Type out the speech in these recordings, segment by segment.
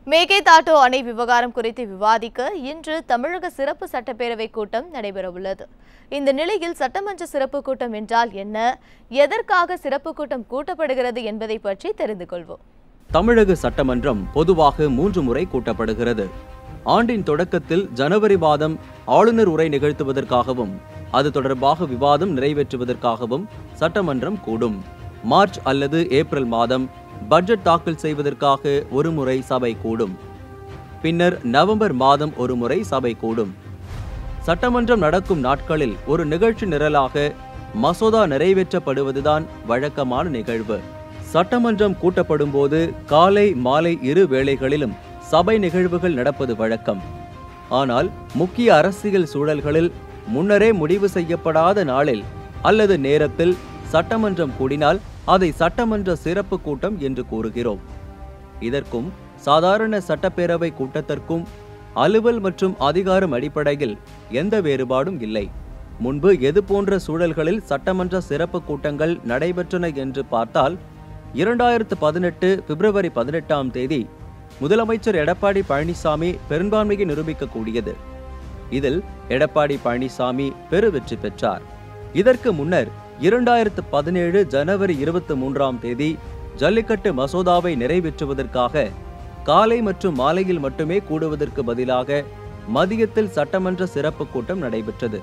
மேகேதாட்டு அணை விவகாரம் குறித்து விவாதிக்க இன்று தமிழக சிறப்பு சட்டப்பேரவை கூட்டம் நடைபெறவுள்ளது இந்த நிலையில் சட்டமன்ற சிறப்பு கூட்டம் என்றால் என்ன எதற்காக சிறப்பு கூட்டம் கூட்டப்படுகிறது என்பதை பற்றி தெரிந்து கொள்வோம் தமிழக சட்டமன்றம் பொதுவாக மூன்று முறை கூட்டப்படுகிறது ஆண்டின் தொடக்கத்தில் ஜனவரி மாதம் ஆளுநர் உரை நிகழ்த்துவதற்காகவும் அது தொடர்பாக விவாதம் நிறைவேற்றுவதற்காகவும் சட்டமன்றம் கூடும் மார்ச் அல்லது ஏப்ரல் மாதம் பட்ஜெட் தாக்கல் செய்வதற்காக ஒரு முறை சபை கூடும் பின்னர் நவம்பர் மாதம் ஒரு முறை சபை கூடும் சட்டமன்றம் நடக்கும் நாட்களில் ஒரு நிகழ்ச்சி நிரலாக மசோதா நிறைவேற்றப்படுவதுதான் வழக்கமான நிகழ்வு சட்டமன்றம் கூட்டப்படும் போது காலை மாலை இரு வேளைகளிலும் சபை நிகழ்வுகள் நடப்பது வழக்கம் ஆனால் முக்கிய அரசியல் சூழல்களில் முன்னரே முடிவு செய்யப்படாத நாளில் அல்லது நேரத்தில் சட்டமன்றம் கூடினால் அதை சட்டமன்ற சிறப்பு கூட்டம் என்று கூறுகிறோம் இதற்கும் சாதாரண சட்டப்பேரவை கூட்டத்திற்கும் அலுவல் மற்றும் அதிகாரம் அடிப்படையில் எந்த வேறுபாடும் இல்லை முன்பு எது போன்ற சூழல்களில் சட்டமன்ற சிறப்பு கூட்டங்கள் நடைபெற்றன என்று பார்த்தால் இரண்டாயிரத்து பதினெட்டு பிப்ரவரி பதினெட்டாம் தேதி முதலமைச்சர் எடப்பாடி பழனிசாமி பெரும்பான்மையை நிரூபிக்கக்கூடியது இதில் எடப்பாடி பழனிசாமி பெரு வெற்றி பெற்றார் இதற்கு முன்னர் இரண்டாயிரத்து பதினேழு ஜனவரி இருபத்தி மூன்றாம் தேதி ஜல்லிக்கட்டு மசோதாவை நிறைவேற்றுவதற்காக காலை மற்றும் மாலையில் மட்டுமே கூடுவதற்கு பதிலாக மதியத்தில் சட்டமன்ற சிறப்பு கூட்டம் நடைபெற்றது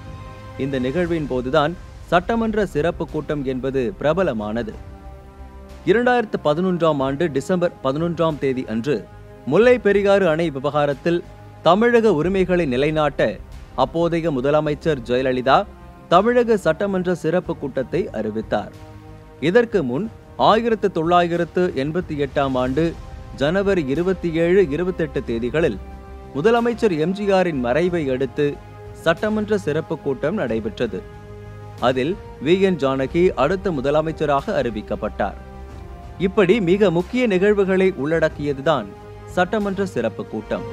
இந்த நிகழ்வின் போதுதான் சட்டமன்ற சிறப்பு கூட்டம் என்பது பிரபலமானது இரண்டாயிரத்து பதினொன்றாம் ஆண்டு டிசம்பர் பதினொன்றாம் தேதி அன்று முல்லை பெரியாறு அணை விவகாரத்தில் தமிழக உரிமைகளை நிலைநாட்ட அப்போதைய முதலமைச்சர் ஜெயலலிதா தமிழக சட்டமன்ற சிறப்பு கூட்டத்தை அறிவித்தார் இதற்கு முன் ஆயிரத்து தொள்ளாயிரத்து எண்பத்தி எட்டாம் ஆண்டு ஜனவரி இருபத்தி ஏழு இருபத்தெட்டு தேதிகளில் முதலமைச்சர் எம்ஜிஆரின் மறைவை அடுத்து சட்டமன்ற சிறப்பு கூட்டம் நடைபெற்றது அதில் வி என் ஜானகி அடுத்த முதலமைச்சராக அறிவிக்கப்பட்டார் இப்படி மிக முக்கிய நிகழ்வுகளை உள்ளடக்கியதுதான் சட்டமன்ற சிறப்பு கூட்டம்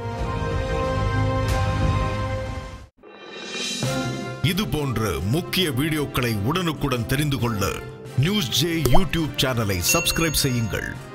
இது போன்ற முக்கிய வீடியோக்களை உடனுக்குடன் தெரிந்து கொள்ள நியூஸ் ஜே யூடியூப் சேனலை சப்ஸ்கிரைப் செய்யுங்கள்